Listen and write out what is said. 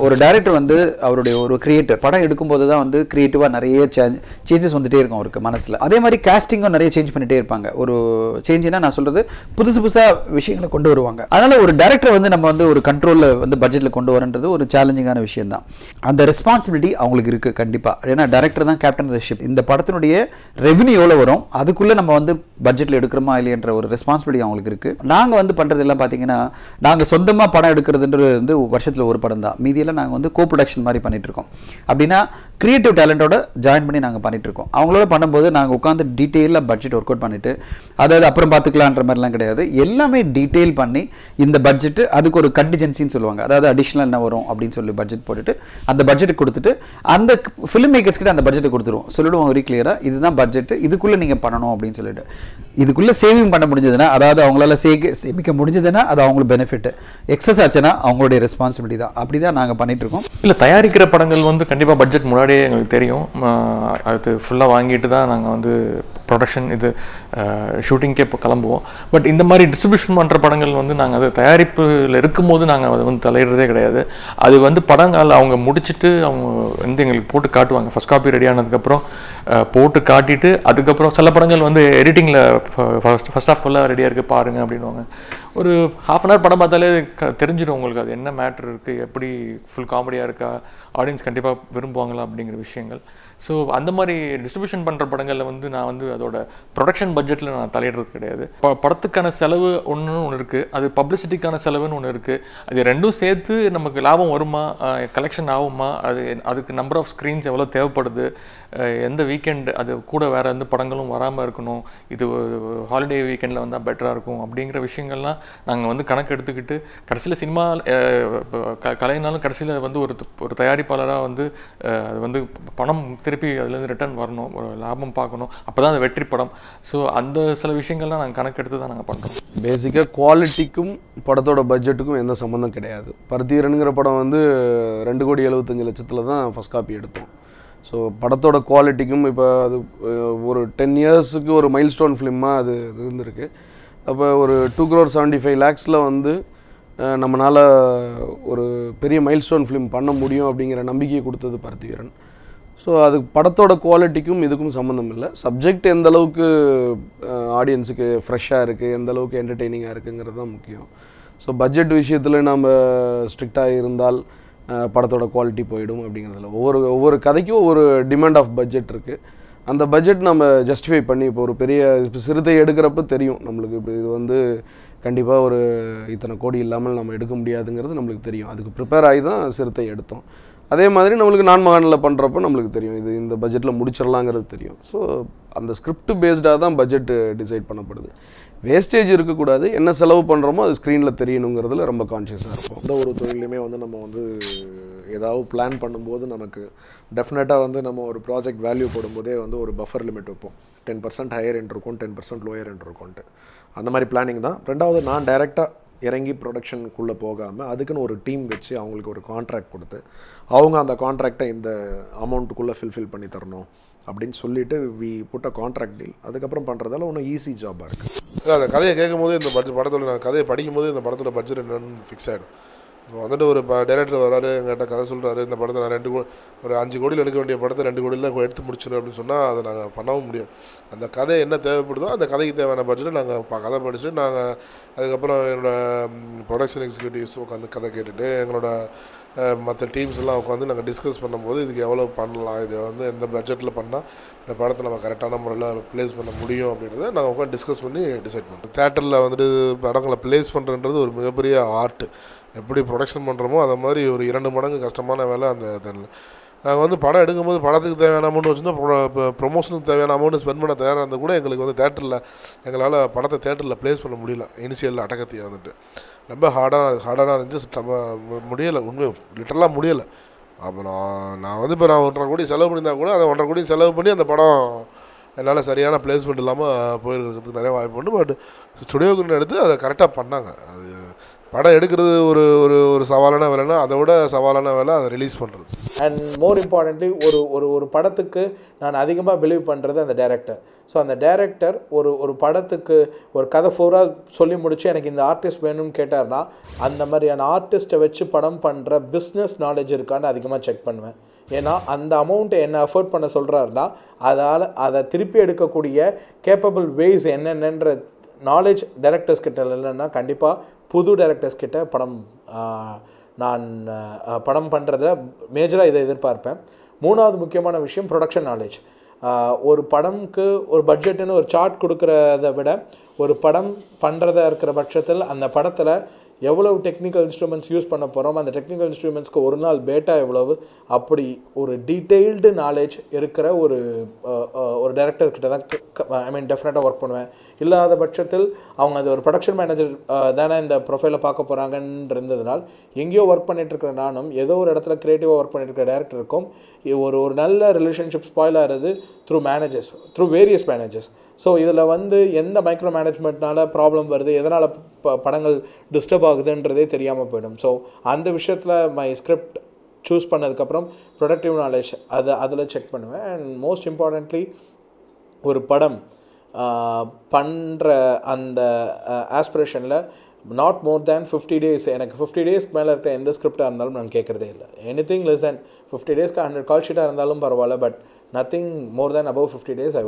ஒரு டைரக்டர் வந்து அவருடைய ஒரு கிரியேட்டர் படம் எடுக்கும்போது தான் வந்து கிரியேட்டிவாக நிறைய சேஞ்சஸ் வந்துட்டே இருக்கும் அவருக்கு மனசில் அதே மாதிரி காஸ்டிங்கும் நிறைய சேஞ்ச் பண்ணிட்டே இருப்பாங்க ஒரு சேஞ்சுனா நான் சொல்கிறது புதுசு புதுசாக விஷயங்களை கொண்டு வருவாங்க அதனால் ஒரு டேரக்டர் வந்து நம்ம வந்து ஒரு கண்ட்ரோலில் வந்து பட்ஜெட்டில் கொண்டு வரன்றது ஒரு சேலஞ்சிங்கான விஷயம் தான் அந்த ரெஸ்பான்சிபிலிட்டி அவங்களுக்கு இருக்குது கண்டிப்பாக ஏன்னா டேரக்டர் தான் கேப்டன் ஆஃப் ஷிப் இந்த படத்தினுடைய ரெவன்யூ எவ்வளோ வரும் அதுக்குள்ளே நம்ம வந்து பட்ஜெட்டில் எடுக்கிறோமா இல்லையன்ற ஒரு ரெஸ்பான்சிபிலிட்டி அவங்களுக்கு இருக்குது நாங்கள் வந்து பண்ணுறது எல்லாம் பார்த்தீங்கன்னா நாங்கள் சொந்தமாக படம் எடுக்கிறதுன்றது வந்து வருஷத்தில் ஒரு படம் தான் மீதியெல்லாம் நாங்கள் வந்து கோ ப்ரொடக்ஷன் மாதிரி பண்ணிட்டு இருக்கோம் அப்படின்னா கிரியேட்டிவ் டேலண்டோட ஜாயின் பண்ணி நாங்கள் பண்ணிட்டு இருக்கோம் அவங்களோட பண்ணும்போது நாங்கள் உட்காந்து டீட்டெயிலாக பட்ஜெட் ஒர்க் அவுட் பண்ணிட்டு அதாவது அப்புறம் பார்த்துக்கலான்ற மாதிரிலாம் கிடையாது எல்லாமே டீட்டெயில் பண்ணி இந்த பட்ஜெட்டு அதுக்கு ஒரு கண்டிஜென்சின்னு சொல்லுவாங்க அதாவது அடிஷ்னல் என்ன வரும் அப்படின்னு சொல்லி பட்ஜெட் போட்டுட்டு அந்த பட்ஜெட் கொடுத்துட்டு அந்த ஃபிலிம் மேக்கர்ஸ் கிட்ட அந்த பட்ஜெட்டை கொடுத்துருவோம் சொல்லிடுவோம் வெரி கிளியராக இதுதான் பட்ஜெட் இதுக்குள்ளே நீங்கள் பண்ணணும் அப்படின்னு சொல்லிட்டு இதுக்குள்ளே சேவிங் பண்ண முடிஞ்சதுன்னா அதாவது அவங்களால சேக சேமிக்க முடிஞ்சதுன்னா அது அவங்களுக்கு பெனிஃபிட் எக்ஸஸ் ஆச்சுன்னா அவங்களுடைய ரெஸ்பான்சிபிலிட்டி தான் அப்படி தான் நாங்கள் பண்ணிட்டு இருக்கோம் இல்லை தயாரிக்கிற படங்கள் வந்து கண்டிப்பாக பட்ஜெட் முன்னாடியே எங்களுக்கு தெரியும் ஆஹ் அது ஃபுல்லாக வாங்கிட்டு தான் நாங்கள் வந்து ப்ரொடக்ஷன் இது ஷூட்டிங்க்கே இப்போ கிளம்புவோம் பட் இந்த மாதிரி டிஸ்ட்ரிபியூஷன் பண்ணுற படங்கள் வந்து நாங்கள் அது தயாரிப்பில் இருக்கும்போது நாங்கள் அதை வந்து தலையிடுறதே கிடையாது அது வந்து படங்கள் அவங்க முடிச்சுட்டு அவங்க வந்து எங்களுக்கு போட்டு காட்டுவாங்க ஃபஸ்ட் காப்பி ரெடி ஆனதுக்கப்புறம் அஹ், போட்டு காட்டிட்டு அதுக்கப்புறம் சில படங்கள் வந்து எடிட்டிங்கில் ஃபஸ்ட் ஃபஸ்ட் ஆஃப் ஃபுல்லாக ரெடியாக இருக்குது பாருங்கள் அப்படின்வாங்க ஒரு ஹாஃப் அன் ஹவர் படம் பார்த்தாலே க தெரிஞ்சிடும் உங்களுக்கு அது என்ன மேட்ரு இருக்குது எப்படி ஃபுல் காமெடியாக இருக்கா ஆடியன்ஸ் கண்டிப்பாக விரும்புவாங்களா அப்படிங்கிற விஷயங்கள் ஸோ அந்த மாதிரி டிஸ்ட்ரிபியூஷன் பண்ணுற படங்களில் வந்து நான் வந்து அதோட ப்ரொடக்ஷன் பட்ஜெட்டில் நான் தலையிடுறது கிடையாது ப படத்துக்கான செலவு ஒன்று ஒன்று இருக்குது அது பப்ளிசிட்டிக்கான செலவுன்னு ஒன்று இருக்குது அது ரெண்டும் சேர்த்து நமக்கு லாபம் வருமா கலெக்ஷன் ஆகுமா அது அதுக்கு நம்பர் ஆஃப் ஸ்க்ரீன்ஸ் எவ்வளோ தேவைப்படுது அஹ் எந்த வீக்கெண்ட் அது கூட வேறு எந்த படங்களும் வராமல் இருக்கணும் இது ஹாலிடே வீக்கெண்டில் வந்தால் பெட்டராக இருக்கும் அப்படிங்கிற விஷயங்கள்லாம் நாங்கள் வந்து கணக்கு எடுத்துக்கிட்டு கடைசியில் சினிமா க கலைனாலும் கடைசியில் வந்து ஒரு ஒரு தயாரிப்பாளராக வந்து அஹ், அது வந்து பணம் திருப்பி அதுலேருந்து ரிட்டர்ன் வரணும் ஒரு லாபம் பார்க்கணும் அப்போ தான் அது வெற்றி படம் ஸோ அந்த சில விஷயங்கள்லாம் நாங்கள் கணக்கு எடுத்து தான் நாங்கள் பண்ணுறோம் பேசிக்காக குவாலிட்டிக்கும் படத்தோட பட்ஜெட்டுக்கும் எந்த சம்மந்தம் கிடையாது பருத்தீரனுங்கிற படம் வந்து ரெண்டு கோடி எழுபத்தஞ்சு லட்சத்தில் தான் ஃபஸ்ட் காப்பி எடுத்தோம் ஸோ படத்தோட குவாலிட்டிக்கும் இப்போ அது அஹ், ஒரு டென் இயர்ஸுக்கு ஒரு மைல் ஸ்டோன் ஃபிலிமாக அது இருந்திருக்கு அப்போ ஒரு டூ க்ரோர் செவன்ட்டி ஃபைவ் லேக்ஸில் வந்து அஹ், நம்மனால ஒரு பெரிய மைல் ஸ்டோன் ஃபிலிம் பண்ண முடியும் அப்படிங்கிற நம்பிக்கையை கொடுத்தது பருத்திவீரன் ஸோ அது படத்தோட குவாலிட்டிக்கும் இதுக்கும் சம்மந்தம் இல்லை சப்ஜெக்ட் எந்த அளவுக்கு ஆடியன்ஸுக்கு ஃப்ரெஷ்ஷாக இருக்குது எந்த அளவுக்கு என்டர்டெய்னிங்காக இருக்குங்கிறது தான் முக்கியம் ஸோ பட்ஜெட் விஷயத்தில் நம்ம ஸ்ட்ரிக்டாக இருந்தால் அஹ், படத்தோட குவாலிட்டி போயிடும் அப்படிங்கிறதுல ஒவ்வொரு ஒவ்வொரு கதைக்கும் ஒவ்வொரு டிமாண்ட் ஆஃப் பட்ஜெட் இருக்குது அந்த பட்ஜெட் நம்ம ஜஸ்டிஃபை பண்ணி இப்போ ஒரு பெரிய இப்போ சிறுத்தை எடுக்கிறப்ப தெரியும் நம்மளுக்கு இப்போ இது வந்து கண்டிப்பாக ஒரு இத்தனை கோடி இல்லாமல் நம்ம எடுக்க முடியாதுங்கிறது நம்மளுக்கு தெரியும் அதுக்கு ப்ரிப்பேர் ஆகி தான் சிறுத்தை எடுத்தோம் அதே மாதிரி நம்மளுக்கு நான் மகானில் பண்ணுறப்ப நம்மளுக்கு தெரியும் இது இந்த பட்ஜெட்டில் முடிச்சிடலாங்கிறது தெரியும் ஸோ அந்த ஸ்கிரிப்ட் பேஸ்டாக தான் பட்ஜெட் டிசைட் பண்ணப்படுது வேஸ்டேஜ் இருக்கக்கூடாது என்ன செலவு பண்ணுறோமோ அது ஸ்க்ரீனில் தெரியணுங்கிறதுல ரொம்ப கான்ஷியஸாக இருக்கும் எந்த ஒரு தொழிலையுமே வந்து நம்ம வந்து ஏதாவது பிளான் பண்ணும்போது நமக்கு டெஃபினட்டாக வந்து நம்ம ஒரு ப்ராஜெக்ட் வேல்யூ போடும்போதே வந்து ஒரு பஃபர் லிமிட் வைப்போம் டென் பர்சன்ட் ஹையர் எண்ட் இருக்கும் டென் பர்சன்ட் லோயர் எண்ட் இருக்கும்ன்ட்டு அந்த மாதிரி பிளானிங் தான் ரெண்டாவது நான் டைரெக்டாக இறங்கி ப்ரொடக்ஷனுக்குள்ளே போகாமல் அதுக்குன்னு ஒரு டீம் வச்சு அவங்களுக்கு ஒரு கான்ட்ராக்ட் கொடுத்து அவங்க அந்த கான்ட்ராக்டை இந்த அமௌண்ட்டுக்குள்ளே ஃபில்ஃபில் பண்ணி தரணும் அப்படின்னு சொல்லிட்டு வி புட்ட கான்ட்ராக்ட் டீல் அதுக்கப்புறம் பண்ணுறதால ஒன்றும் ஈஸி ஜாபாக இருக்குது இல்லை அந்த கதையை கேட்கும்போது இந்த பட்ஜெட் படத்தோட நான் கதையை படிக்கும்போது இந்த படத்தோட பட்ஜெட் என்னன்னு ஃபிக்ஸ் ஆகிடும் இப்போ வந்துட்டு ஒரு டேரக்டர் வராரு எங்கிட்ட கதை சொல்கிறாரு இந்த படத்தை நான் ரெண்டு கோ ஒரு அஞ்சு கோடியில் எடுக்க வேண்டிய படத்தை ரெண்டு கோடியில் எடுத்து முடிச்சிடும் அப்படின்னு சொன்னால் அதை நாங்கள் பண்ணவும் முடியாது அந்த கதை என்ன தேவைப்படுதோ அந்த கதைக்கு தேவையான பட்ஜெட்டை நாங்கள் ப- கதை படிச்சுட்டு நாங்கள் அதுக்கப்புறம் என்னோட ப்ரொடக்ஷன் எக்ஸிக்யூட்டிவ்ஸ் உட்காந்து கதை கேட்டுட்டு எங்களோட மற்ற டீம்ஸ் எல்லாம் உட்காந்து நாங்கள் டிஸ்கஸ் பண்ணும்போது இதுக்கு எவ்வளோ பண்ணலாம் இது வந்து எந்த பட்ஜெட்டில் பண்ணால் இந்த படத்தை நம்ம கரெக்டான முறையில் ப்ளேஸ் பண்ண முடியும் அப்படின்றத நாங்கள் உட்காந்து டிஸ்கஸ் பண்ணி டிசைட் பண்ணுறோம் தேட்டரில் வந்துட்டு படங்களை ப்ளேஸ் பண்ணுறன்றது ஒரு மிகப்பெரிய ஆர்ட் எப்படி ப்ரொடக்ஷன் பண்ணுறோமோ அந்த மாதிரி ஒரு இரண்டு மடங்கு கஷ்டமான வேலை அந்த தேட்டரில் நாங்கள் வந்து படம் எடுக்கும்போது படத்துக்கு தேவையான அமௌண்ட் வச்சுருந்தோம் இப்போ ப்ரொமோஷனுக்கு தேவையான அமௌண்ட் ஸ்பெண்ட் பண்ண தயாராக இருந்தால் கூட எங்களுக்கு வந்து தேட்டரில் எங்களால் படத்தை தேட்டரில் ப்ளேஸ் பண்ண முடியல இனிஷியல் அடக்கத்தையை வந்துட்டு ரொம்ப ஹார்டாக ஹார்டாக இருந்துச்சு நம்ம மு- முடியலை உண்மை லிட்டரலாக முடியலை அப்புறம் நான் வந்து இப்போ நான் ஒன்றரை கோடி செலவு பண்ணியிருந்தா கூட அதை ஒன்றரை கோடி செலவு பண்ணி அந்த படம் என்னால் சரியான பிளேஸ்மெண்ட் இல்லாமல் போயிருக்கிறதுக்கு நிறைய வாய்ப்பு உண்டு பட் ஸ்டுடியோக்குன்னு எடுத்து அதை கரெக்டாக பண்ணாங்க அது படம் எடுக்கிறது ஒரு ஒரு ஒரு சவாலான வேலைன்னா அதை விட சவாலான வேலை அதை ரிலீஸ் பண்ணுறது அண்ட் மோர் இம்பார்ட்டன்ட்லி ஒரு ஒரு ஒரு படத்துக்கு நான் அதிகமாக பிலீவ் பண்ணுறது அந்த டைரக்டர் ஸோ அந்த டைரக்டர் ஒரு ஒரு படத்துக்கு ஒரு கதை ஃபோராக சொல்லி முடிச்சு எனக்கு இந்த ஆர்டிஸ்ட் வேணும்னு கேட்டார்னா அந்த மாதிரியான ஆர்டிஸ்ட்டை வச்சு படம் பண்ணுற பிஸ்னஸ் நாலேஜ் இருக்கான்னு அதிகமாக செக் பண்ணுவேன் ஏன்னா அந்த அமௌண்ட்டை என்ன அஃபோர்ட் பண்ண சொல்கிறாருன்னா அதால் அதை திருப்பி எடுக்கக்கூடிய கேப்பபிள் வேஸ் என்னென்னன்ற நாலேஜ் டைரக்டர்ஸ் கிட்ட இல்லைன்னா கண்டிப்பாக புது டைரக்டர்ஸ் கிட்ட படம் ஆஹ், நான் ஆஹ், படம் பண்ணுறதுல மேஜராக இதை எதிர்பார்ப்பேன் மூணாவது முக்கியமான விஷயம் ப்ரொடக்ஷன் நாலேஜ் ஒரு படம்க்கு ஒரு பட்ஜெட்டுன்னு ஒரு சார்ட் கொடுக்குறத விட ஒரு படம் பண்ணுறதா இருக்கிற பட்சத்தில் அந்த படத்தில் எவ்வளவு டெக்னிக்கல் இன்ஸ்ட்ருமெண்ட்ஸ் யூஸ் பண்ண போகிறோம் அந்த டெக்னிக்கல் இன்ஸ்ட்ருமெண்ட்ஸ்க்கு ஒரு நாள் பேட்டா எவ்வளவு அப்படி ஒரு டீட்டெயில்டு நாலேஜ் இருக்கிற ஒரு அஹ், அஹ், ஒரு டைரக்டர் கிட்ட தான் ஐ மீன் டெஃபினட்டாக ஒர்க் பண்ணுவேன் இல்லாத பட்சத்தில் அவங்க அது ஒரு ப்ரொடக்ஷன் மேனேஜர் தானே இந்த ப்ரொஃபைலை பார்க்க போகிறாங்கன்னு இருந்ததுனால் எங்கேயோ ஒர்க் பண்ணிட்டு இருக்கிற நானும் ஏதோ ஒரு இடத்துல க்ரியேட்டிவாக ஒர்க் பண்ணிட்டு இருக்கிற டேரக்டருக்கும் ஒரு ஒரு நல்ல ரிலேஷன்ஷிப் ஸ்பாயில் ஆகிறது through managers through various managers so இதில் வந்து எந்த மைக்ரோ மேனேஜ்மெண்ட்னால ப்ராப்ளம் வருது எதனால் ப படங்கள் டிஸ்டர்ப் ஆகுதுன்றதே தெரியாமல் போயிடும் ஸோ அந்த விஷயத்தில் மை ஸ்கிரிப்ட் சூஸ் பண்ணதுக்கப்புறம் ப்ரொடக்டிவ் நாலேஜ் அதை அதில் செக் பண்ணுவேன் அண்ட் மோஸ்ட் இம்பார்ட்டண்ட்லி ஒரு படம் பண்ணுற அந்த ஆஸ்பிரேஷனில் not more than fifty days எனக்கு ஃபிஃப்டி டேஸ்க்கு மேலே இருக்க எந்த ஸ்கிரிப்டாக இருந்தாலும் நான் கேட்குறதே இல்லை anything less than fifty டேஸ்க்கு ஹண்ட்ரட் கால் ஷீட்டாக இருந்தாலும் பரவாயில்ல but nothing more than above fifty days I